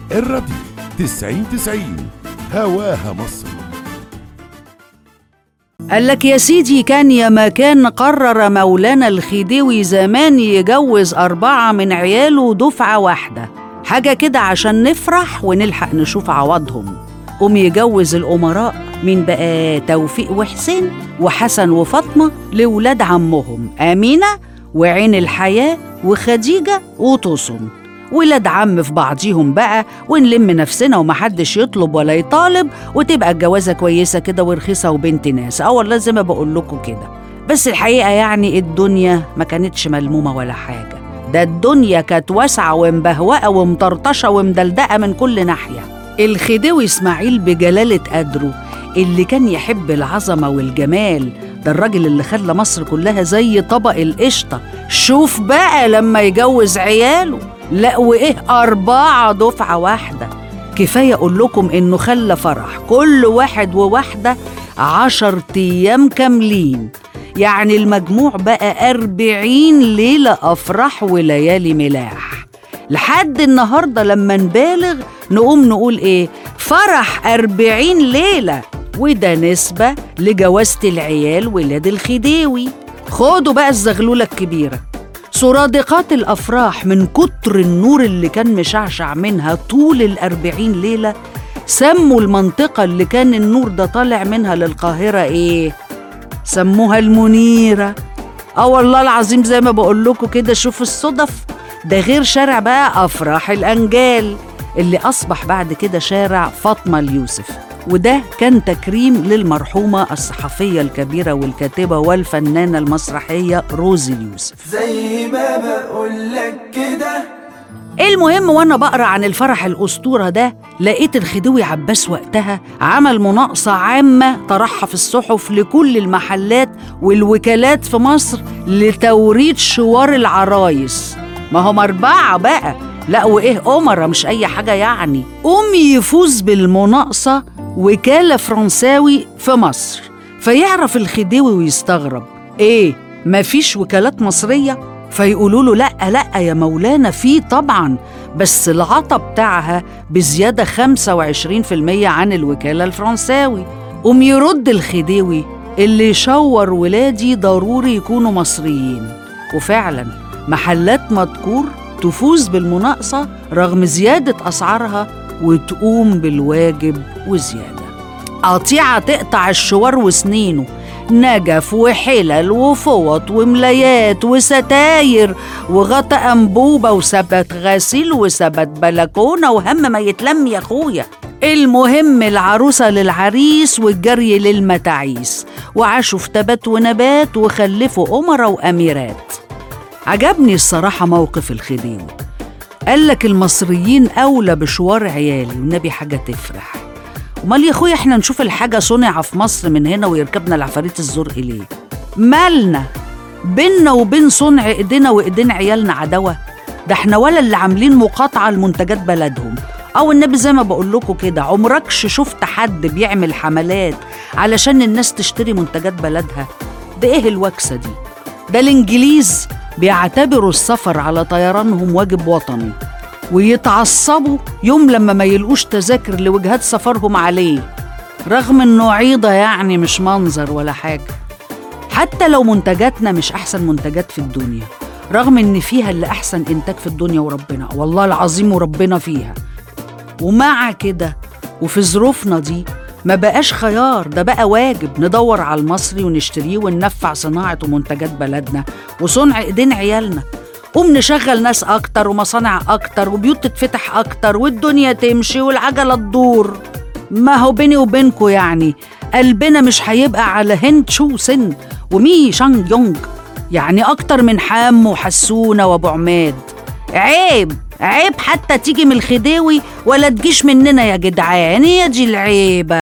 الراديو تسعين تسعين هواها مصر قال لك يا سيدي كان يا ما كان قرر مولانا الخديوي زمان يجوز أربعة من عياله دفعة واحدة حاجة كده عشان نفرح ونلحق نشوف عوضهم قوم يجوز الأمراء من بقى توفيق وحسين وحسن وفاطمة لولاد عمهم أمينة وعين الحياة وخديجة وطوسن ولاد عم في بعضيهم بقى ونلم نفسنا ومحدش يطلب ولا يطالب وتبقى الجوازة كويسة كده ورخيصة وبنت ناس اه والله زي ما بقول لكم كده بس الحقيقة يعني الدنيا ما كانتش ملمومة ولا حاجة ده الدنيا كانت واسعة ومبهوقة ومطرطشة ومدلدقة من كل ناحية الخديوي إسماعيل بجلالة قدره اللي كان يحب العظمة والجمال ده الراجل اللي خلى مصر كلها زي طبق القشطة شوف بقى لما يجوز عياله لا وإيه أربعة دفعة واحدة كفاية أقول لكم إنه خلى فرح كل واحد وواحدة عشر أيام كاملين يعني المجموع بقى أربعين ليلة أفراح وليالي ملاح لحد النهاردة لما نبالغ نقوم نقول إيه فرح أربعين ليلة وده نسبة لجوازة العيال ولاد الخديوي خدوا بقى الزغلولة الكبيرة سرادقات الأفراح من كتر النور اللي كان مشعشع منها طول الأربعين ليلة سموا المنطقة اللي كان النور ده طالع منها للقاهرة إيه؟ سموها المنيرة اه والله العظيم زي ما بقول لكم كده شوف الصدف ده غير شارع بقى أفراح الأنجال اللي أصبح بعد كده شارع فاطمة اليوسف وده كان تكريم للمرحومة الصحفية الكبيرة والكاتبة والفنانة المسرحية روزي اليوسف زي ما بقولك كده المهم وانا بقرا عن الفرح الاسطوره ده لقيت الخديوي عباس وقتها عمل مناقصه عامه طرحها في الصحف لكل المحلات والوكالات في مصر لتوريد شوار العرايس ما هم اربعه بقى لا وايه امرة مش اي حاجه يعني قوم يفوز بالمناقصه وكاله فرنساوي في مصر فيعرف الخديوي ويستغرب ايه مفيش وكالات مصريه فيقولوا له لا لا يا مولانا في طبعا بس العطا بتاعها بزيادة 25% عن الوكالة الفرنساوي قوم يرد الخديوي اللي يشور ولادي ضروري يكونوا مصريين وفعلا محلات مذكور تفوز بالمناقصة رغم زيادة أسعارها وتقوم بالواجب وزيادة قطيعة تقطع الشوار وسنينه نجف وحلل وفوط وملايات وستاير وغطا أنبوبة وثبت غسيل وثبت بلكونة وهم ما يتلم يا أخويا المهم العروسة للعريس والجري للمتاعيس وعاشوا في تبات ونبات وخلفوا أمرة وأميرات عجبني الصراحة موقف الخديوي قال لك المصريين أولى بشوار عيالي والنبي حاجة تفرح امال يا اخويا احنا نشوف الحاجه صنع في مصر من هنا ويركبنا العفاريت الزرق ليه مالنا بينا وبين صنع ايدينا وايدين عيالنا عداوه ده احنا ولا اللي عاملين مقاطعه لمنتجات بلدهم او النبي زي ما بقول لكم كده عمركش شفت حد بيعمل حملات علشان الناس تشتري منتجات بلدها ده ايه الوكسه دي ده الانجليز بيعتبروا السفر على طيرانهم واجب وطني ويتعصبوا يوم لما ما يلقوش تذاكر لوجهات سفرهم عليه رغم انه عيضة يعني مش منظر ولا حاجة حتى لو منتجاتنا مش أحسن منتجات في الدنيا رغم إن فيها اللي أحسن إنتاج في الدنيا وربنا والله العظيم وربنا فيها ومع كده وفي ظروفنا دي ما بقاش خيار ده بقى واجب ندور على المصري ونشتريه وننفع صناعة ومنتجات بلدنا وصنع إيدين عيالنا قوم نشغل ناس أكتر ومصانع أكتر وبيوت تتفتح أكتر والدنيا تمشي والعجلة تدور ما هو بيني وبينكو يعني قلبنا مش هيبقى على هند شو سن ومي شانج يونج يعني أكتر من حام وحسونة وأبو عماد عيب عيب حتى تيجي من الخديوي ولا تجيش مننا يا جدعان هي دي العيبة